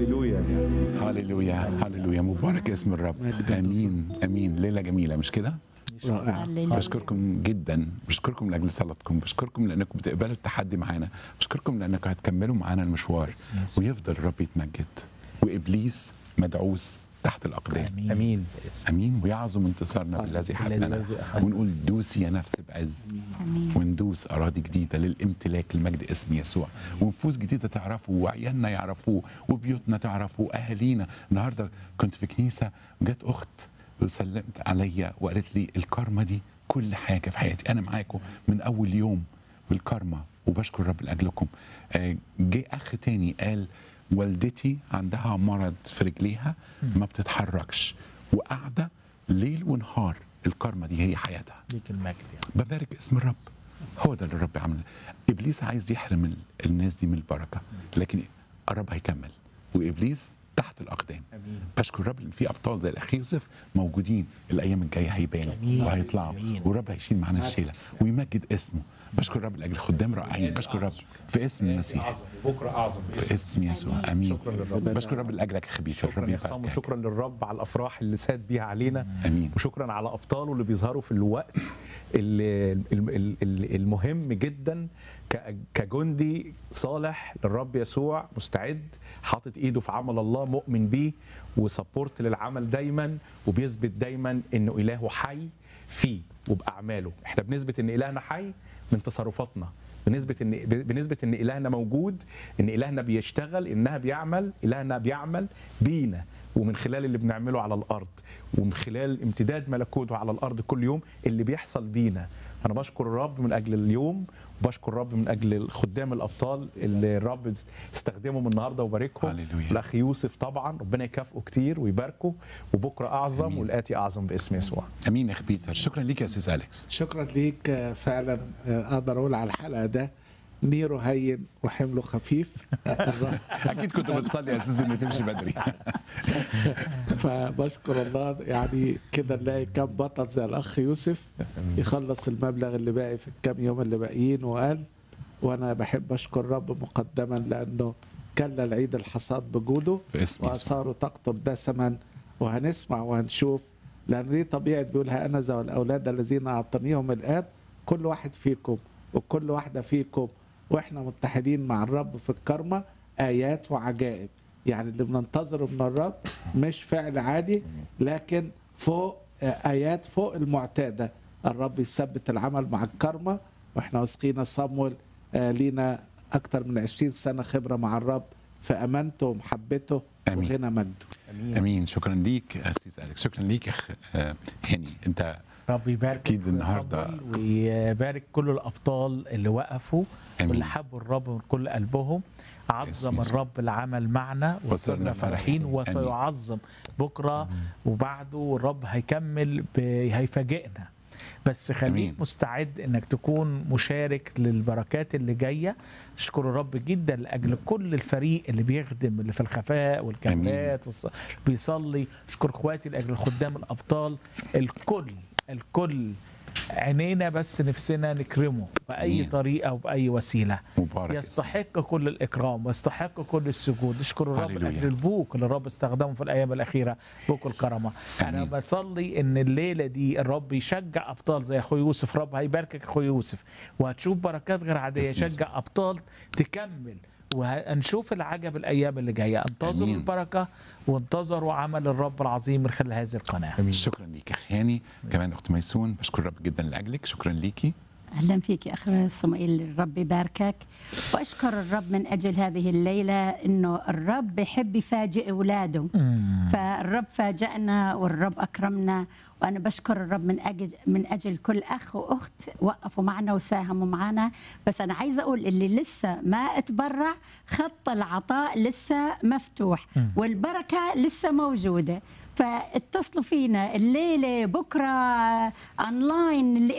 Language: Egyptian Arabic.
هللويا هللويا هللويا مبارك اسم الرب امين امين ليله جميله مش كده رائع هللويا. بشكركم جدا بشكركم لاجل صلاتكم بشكركم لانكم بتقبلوا التحدي معانا بشكركم لانكم هتكملوا معانا المشوار باسم يسوع. ويفضل الرب يتمجد وابليس مدعوس تحت الاقدام امين امين ويعظم انتصارنا بالذي حبنا الذي أحبنا. ونقول دوسي يا نفس بعز امين وندوس اراضي جديده للامتلاك لمجد اسم يسوع ونفوس جديده تعرفوا وعيالنا يعرفوه وبيوتنا تعرفوا واهالينا النهارده كنت في كنيسه جت اخت وسلمت عليا وقالت لي الكارما دي كل حاجه في حياتي انا معاكم من اول يوم بالكارما وبشكر رب لاجلكم آه، جه اخ تاني قال والدتي عندها مرض في رجليها ما بتتحركش وقاعده ليل ونهار الكارما دي هي حياتها ليك المجد يعني ببارك اسم الرب هو ده اللي الرب عمله ابليس عايز يحرم ال- الناس دي من البركه لكن الرب هيكمل وابليس تحت الاقدام امين بشكر الرب ان في ابطال زي الاخ يوسف موجودين الايام الجايه هيبانوا أمين. وهيطلعوا أمين. والرب هيشيل معانا الشيله ويمجد اسمه بشكر الرب لاجل خدام رائعين بشكر الرب في اسم المسيح اعظم بكره اعظم في اسم يسوع امين شكرا للرب. بشكر الرب لاجلك يا خبيث الرب شكرا يا حسام يباركك. وشكرا للرب على الافراح اللي ساد بيها علينا امين وشكرا على ابطاله اللي بيظهروا في الوقت اللي ال- ال- ال- المهم جدا ك- كجندي صالح للرب يسوع مستعد حاطط ايده في عمل الله مؤمن بيه وسبورت للعمل دايما وبيثبت دايما انه الهه حي فيه وباعماله احنا بنثبت ان الهنا حي من تصرفاتنا بنسبة ان بنسبة ان الهنا موجود ان الهنا بيشتغل انها بيعمل الهنا بيعمل بينا ومن خلال اللي بنعمله على الارض ومن خلال امتداد ملكوته على الارض كل يوم اللي بيحصل بينا انا بشكر الرب من اجل اليوم وبشكر الرب من اجل خدام الابطال اللي الرب استخدمهم النهارده وباركهم هللويا. الاخ يوسف طبعا ربنا يكافئه كتير ويباركه وبكره اعظم أمين. والاتي اعظم باسم يسوع امين يا خبيث شكرا ليك يا استاذ اليكس شكرا ليك آه، فعلا آه، اقدر اقول على الحلقه ده نيره هين وحمله خفيف الرب- اكيد كنت بتصلي يا استاذ ان تمشي بدري فبشكر الله يعني كده نلاقي كم بطل زي الاخ يوسف يخلص المبلغ اللي باقي في الكام يوم اللي باقيين وقال وانا بحب اشكر الرب مقدما لانه كلا العيد الحصاد بجوده باسم يسوع واثاره تقطر دسما وهنسمع وهنشوف لان دي طبيعه بيقولها انا ذا والاولاد الذين اعطانيهم الاب كل واحد فيكم وكل واحده فيكم واحنا متحدين مع الرب في الكرمه ايات وعجائب يعني اللي بننتظره من الرب مش فعل عادي لكن فوق آه، ايات فوق المعتاده الرب يثبت العمل مع الكرمه واحنا واثقين صامويل آه، لينا اكتر من 20 سنه خبره مع الرب في امانته ومحبته آمين. وغنى مجده امين امين شكرا ليك يا استاذ اليكس شكرا ليك يا أخ- آه، هاني انت رب يبارك أكيد النهاردة. ويبارك كل الابطال اللي وقفوا آمين. واللي حبوا الرب من كل قلبهم عظم يسوع. الرب العمل معنا وصرنا وصرنا فرحين. فرحين وسيعظم بكره وبعده الرب هيكمل ب... هيفاجئنا بس خليك آمين. مستعد انك تكون مشارك للبركات اللي جايه اشكر الرب جدا لاجل كل الفريق اللي بيخدم اللي في الخفاء والكاميرات والص... بيصلي اشكر اخواتي لاجل خدام الابطال الكل الكل عينينا بس نفسنا نكرمه باي آمين. طريقه وباي وسيله مبارك يستحق كل الاكرام ويستحق كل السجود اشكر الرب هللويا. لاجل البوك اللي الرب استخدمه في الايام الاخيره بوك الكرمه انا آمين. بصلي ان الليله دي الرب يشجع ابطال زي اخوي يوسف رب هيباركك اخوي يوسف وهتشوف بركات غير عاديه باسم يشجع ابطال تكمل وهنشوف العجب الايام اللي جايه انتظروا آمين. البركه وانتظروا عمل الرب العظيم من خلال هذه القناه امين شكرا ليك يا أخ هاني كمان اخت ميسون بشكر الرب جدا لاجلك شكرا ليكي اهلا فيك يا اخ صموئيل الرب يباركك واشكر الرب من اجل هذه الليله انه الرب يحب يفاجئ اولاده فالرب فاجأنا والرب اكرمنا وانا بشكر الرب من اجل من اجل كل اخ واخت وقفوا معنا وساهموا معنا بس انا عايزه اقول اللي لسه ما اتبرع خط العطاء لسه مفتوح والبركه لسه موجوده فاتصلوا فينا الليله بكره اونلاين اللي